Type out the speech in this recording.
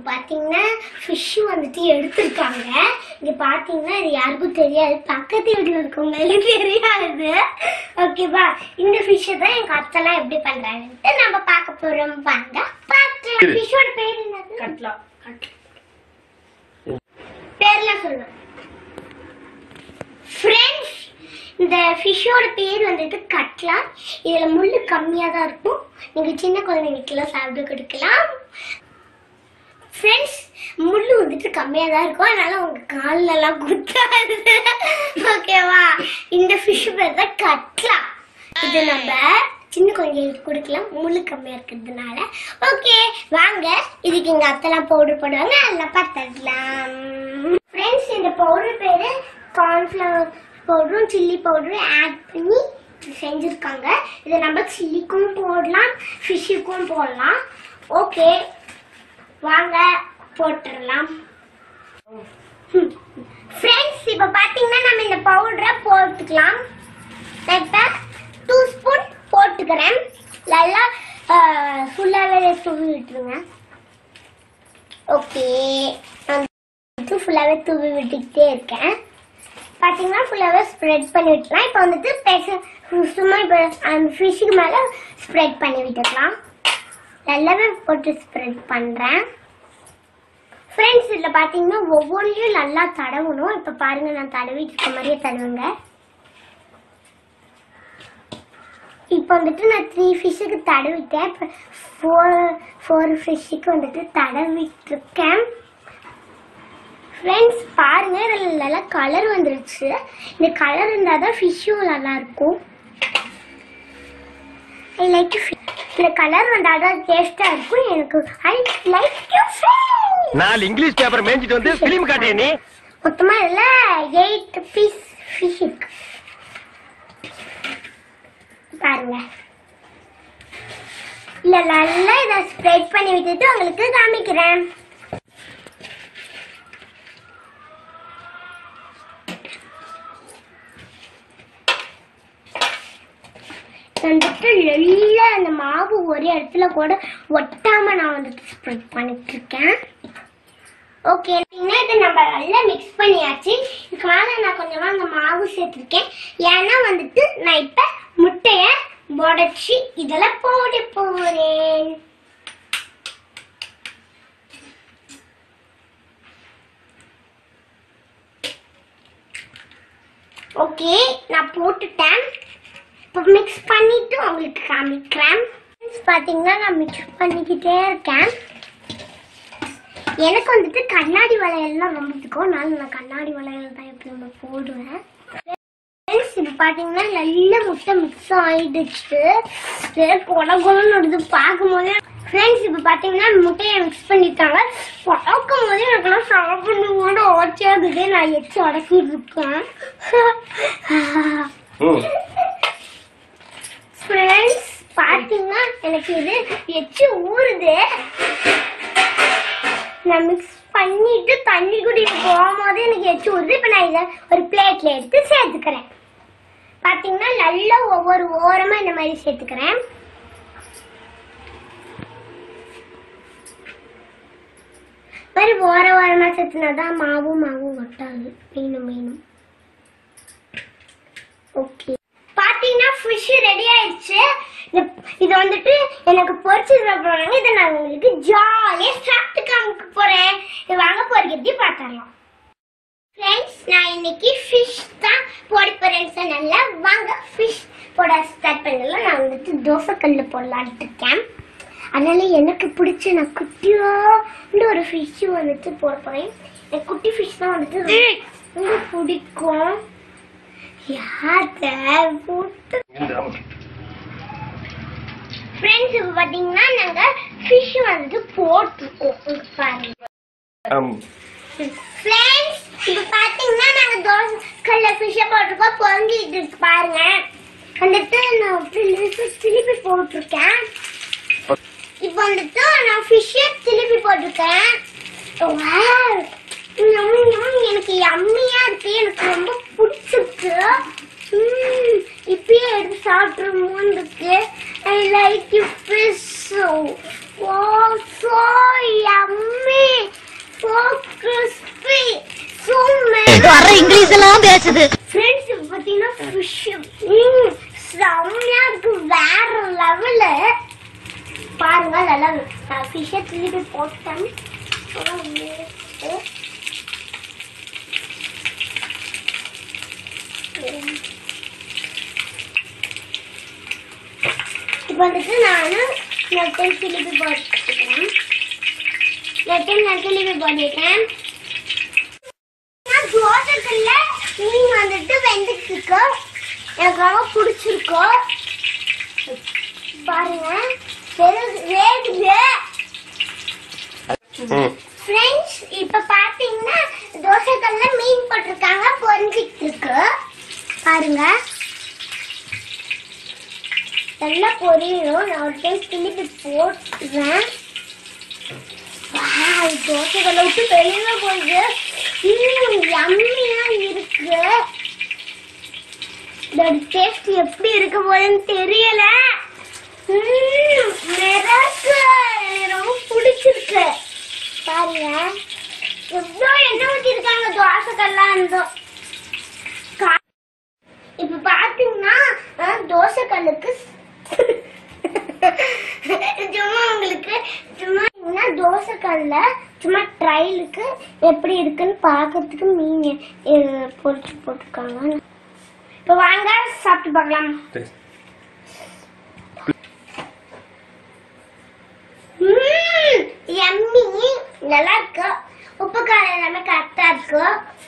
பார்த்தீங்கன்னா ஃபிஷ் வந்துட்டு எடுத்திருக்காங்க இங்க பார்த்தீங்கன்னா இது யாருக்கும் தெரியாது பக்கத்து வீட்டில் இருக்கவங்களுக்கு தெரியாது ஓகேவா இந்த ஃபிஷ்ஷை தான் எங்க அத்தெல்லாம் எப்படி பண்றாங்கன்ட்டு நம்ம பார்க்க போறோம் வாங்க பார்க்கலாம் ஃபிஷ்ஷோட பேர் என்னது கட்லா பேர்லாம் சொல்லுவேன் ஃப்ரெண்ட்ஸ் இந்த ஃபிஷ்ஷோட பேர் வந்துட்டு கட்லா இதுல முள்ளு கம்மியா தான் இருக்கும் நீங்க சின்ன குழந்தைங்களுக்குலாம் சாப்பிட கொடுக்கலாம் ஃப்ரெண்ட்ஸ் முள்ளு வந்துட்டு கம்மியா தான் இருக்கும் அதனால உங்க கால்ல எல்லாம் குத்தாது ஓகேவா இந்த ஃபிஷ் பேர் தான் கட்லா இது நம்ம சின்ன குழந்தைங்களுக்கு கொடுக்கலாம் முள்ளு கம்மியா இருக்கிறதுனால ஓகே வாங்க இதுக்கு எங்க அத்தெல்லாம் பவுடர் போடுவாங்க அதெல்லாம் பார்த்துடலாம் ஃப்ரெண்ட்ஸ் இந்த பவுடர் பேரு கார்ன்ஃப்ளவர் பவுடரும் சில்லி பவுடரும் ஆட் பண்ணி செஞ்சுருக்காங்க இதை நம்ம சில்லிக்கும் போடலாம் ஃபிஷ்ஷுக்கும் போடலாம் ஓகே வாங்க போட்டுடலாம் ஃப்ரெண்ட்ஸ் இப்போ பார்த்தீங்கன்னா நம்ம இந்த பவுடரை போட்டுக்கலாம் நான் இப்போ டூ ஸ்பூன் போட்டுக்கிறேன் நல்லா ஃபுல்லாகவே தூவி விட்டுருங்க ஓகே நான் ஃபுல்லாகவே தூவி விட்டுக்கிட்டே இருக்கேன் பார்த்தீங்கன்னா ஃபுல்லாகவே ஸ்ப்ரெட் பண்ணி விட்டுலாம் இப்போ வந்துட்டு பேச சும்மா இப்போ அந்த ஃபிஷ்ஷுக்கு மேலே ஸ்ப்ரெட் பண்ணி விட்டுக்கலாம் நல்லாவே போட்டு ஸ்ப்ரெட் பண்ணுறேன் ஃப்ரெண்ட்ஸ் இதில் பார்த்தீங்கன்னா ஒவ்வொன்றையும் நல்லா தடவணும் இப்போ பாருங்க நான் தடவிட்டு இருக்க மாதிரியே தடவுங்க இப்போ வந்துட்டு நான் த்ரீ ஃபிஷ்ஷுக்கு தடவிட்டேன் இப்போ ஃபோர் ஃபோர் ஃபிஷ்ஷுக்கு வந்துட்டு தடவிட்டு இருக்கேன் ஃப்ரெண்ட்ஸ் பாருங்க இதில் நல்லா கலர் வந்துருச்சு இந்த கலர் இருந்தால் தான் ஃபிஷ்ஷும் நல்லா இருக்கும் ஐ லைக் இந்த கலர் வந்தால் தான் டேஸ்ட்டாக இருக்கும் எனக்கு ஐ லைக் யூ நாலு இங்கிலீஷ் பேப்பர் மேய்ஞ்சிட்டு வந்து பிலிம் காட்டிய நீ மொத்தமாக இதில் எயிட் பீஸ் ஃபிஷ் இருக்கு பாருங்க இல்ல நல்லா இதை ஸ்ப்ரெட் பண்ணி விட்டுட்டு உங்களுக்கு காமிக்கிறேன் வந்துட்டு நல்லா அந்த மாவு ஒரே இடத்துல கூட ஒட்டாம நான் வந்துட்டு ஸ்ப்ரெட் பண்ணிட்டு இருக்கேன் ஓகே இதை நம்ம நல்லா மிக்ஸ் பண்ணியாச்சு இதுக்கு மேலே நான் கொஞ்சமா அந்த மாவு சேர்த்துருக்கேன் ஏன்னா வந்துட்டு நான் இப்ப முட்டைய உடைச்சி இதெல்லாம் போட போறேன் ஓகே நான் போட்டுட்டேன் இப்போ மிக்ஸ் பண்ணிட்டு உங்களுக்கு காமிக்கிறேன் பார்த்தீங்கன்னா நான் மிக்ஸ் பண்ணிக்கிட்டே இருக்கேன் எனக்கு வந்துட்டு கண்ணாடி வளையல்லாம் ரொம்ப பிடிக்கும் அதனால நான் கண்ணாடி வளையல் தான் எப்பயுமே போடுவேன் ஃப்ரெண்ட்ஸ் இப்போ பார்த்தீங்கன்னா நல்ல முட்டை மிக்ஸ் ஆயிடுச்சு கொல கொலன்னு வருது பார்க்கும்போதே ஃப்ரெண்ட்ஸ் இப்போ பார்த்தீங்கன்னா முட்டையை மிக்ஸ் பண்ணிட்டாங்க பார்க்கும் போதே எனக்குலாம் சாப்பிடணும் ஓச்சாகுது நான் எச்சு உடக்கிட்டு இருக்கேன் ஃப்ரெண்ட்ஸ் பார்த்தீங்கன்னா எனக்கு இது எச்சு ஊறுது நான் மிக்ஸ் பண்ணிட்டு தண்ணி குடிக்க போகும்போது எனக்கு எச்சு ஊறுது இப்போ நான் இதை ஒரு பிளேட்ல எடுத்து சேர்த்துக்கிறேன் பார்த்தீங்கன்னா நல்லா ஒவ்வொரு ஓரமா இந்த மாதிரி சேர்த்துக்கிறேன் மாதிரி ஓர ஓரமா சேர்த்துனாதான் மாவும் மாவும் ஒட்டாது மீனும் மீனும் ஓகே பாத்தீங்கன்னா ஃபிஷ் ரெடி ஆயிடுச்சு இது- இது வந்துட்டு எனக்கு பொரிச்சு சாப்பிடுவாங்க இதை நான் உங்களுக்கு ஜாலியா சாப்பிட்டு காமிக்க போறேன் இது வாங்க போறது எப்படி பார்த்துடலாம் ஃப்ரெண்ட்ஸ் நான் இன்னைக்கு ஃபிஷ் தான் போட போறேன்னு சொன்னேன்ல வாங்க ஃபிஷ் போட ஸ்டார்ட் பண்ணலாம் நான் வந்துட்டு தோசை கல்ல போடலான்ட்டு இருக்கேன் அதனால எனக்கு பிடிச்ச நான் குட்டியோண்டு ஒரு ஃபிஷ் வந்துட்டு போட போறேன் எனக்கு குட்டி ஃபிஷ் தான் வந்துட்டு ரொம்ப பிடிக்கும் யார்கிட்ட போட்டு ஃப்ரெண்ட்ஸ் இப்போ பார்த்தீங்கன்னா நாங்கள் ஃபிஷ் வந்து போட்டிருக்கோம் இங்க பாருங்க ஃப்ரெண்ட்ஸ் இப்போ பார்த்தீங்கன்னா நாங்கள் தோசை கல்ல ஃபிஷ்ஷை போட்டிருக்கோம் பொங்கிட்டு இருக்கு பாருங்க வந்துட்டு நான் அப்படி திருப்பி போட்டிருக்கேன் இப்போ வந்துட்டு நான் ஃபிஷ்ஷை திருப்பி போட்டிருக்கேன் Wow! Yummy, yummy. எனக்கு யம்மியா இருக்கு எனக்கு ரொம்ப பிடிச்சிருக்கு ம், இப்பயே எடுத்து சாப்பிட்ருமோன்னு இருக்கு I like you fish Wow, so yummy, so crispy, so வர இங்கிலீஷ் எல்லாம் பேசுது ஃப்ரெண்ட்ஸ் இப்போ பார்த்தீங்கன்னா ஃபிஷ் செம்மையா இருக்கு வேற லெவலு பாருங்க நல்லா நான் ஃபிஷ்ஷை திருப்பி போட்டேன் அப்புறம் எடுத்து, இப்போ வந்துட்டு நான் நெட்டன் திருப்பி போட்டுக்கிறேன் நெட்டன் நான் திருப்பி போட்டுட்டேன் நான் தோட்டத்துல மீன் வந்துட்டு வெந்துட்டு இருக்கு எனக்கு ரொம்ப பிடிச்சிருக்கு பாருங்க வெறு- வேகுது ம். ஃப்ரெண்ட்ஸ் இப்ப பாத்தீங்கன்னா தோசைக்கல்ல மீன் போட்டிருக்காங்க பொரிஞ்சிட்டு இருக்கு பாருங்க நல்லா பொரியணும் நான் ஒரு டைம் திருப்பி போட்டுறேன் Wow, தோசைக்கல்ல விட்டு வெளியில போகுது இன்னும் யம்மியா இருக்கு இதோட டேஸ்ட் எப்படி இருக்க போகுதுன்னு தெரியல ம்ம், மிராக்கு. எனக்கு ரொம்ப பிடிச்சிருக்கு பாருங்க எவ்வளோ எண்ணெய் ஊற்றிருக்காங்க தோசைக்கல்லாம் இருந்தோம் கா- இப்ப பாத்தீங்கன்னா அஹ், தோசைக்கல்லுக்கு சும்மா உங்களுக்கு சும்மா என்ன தோசைக்கல்ல சும்மா ட்ரையலுக்கு எப்படி இருக்குன்னு பார்க்கறதுக்கு மீன் அஹ், பொரிச்சு போட்டிருக்காங்க இப்போ வாங்க சாப்பிட்டு பார்க்கலாம் யம்மி நல்லா இருக்கு உப்பு காரம் எல்லாமே கரெக்டா இருக்கு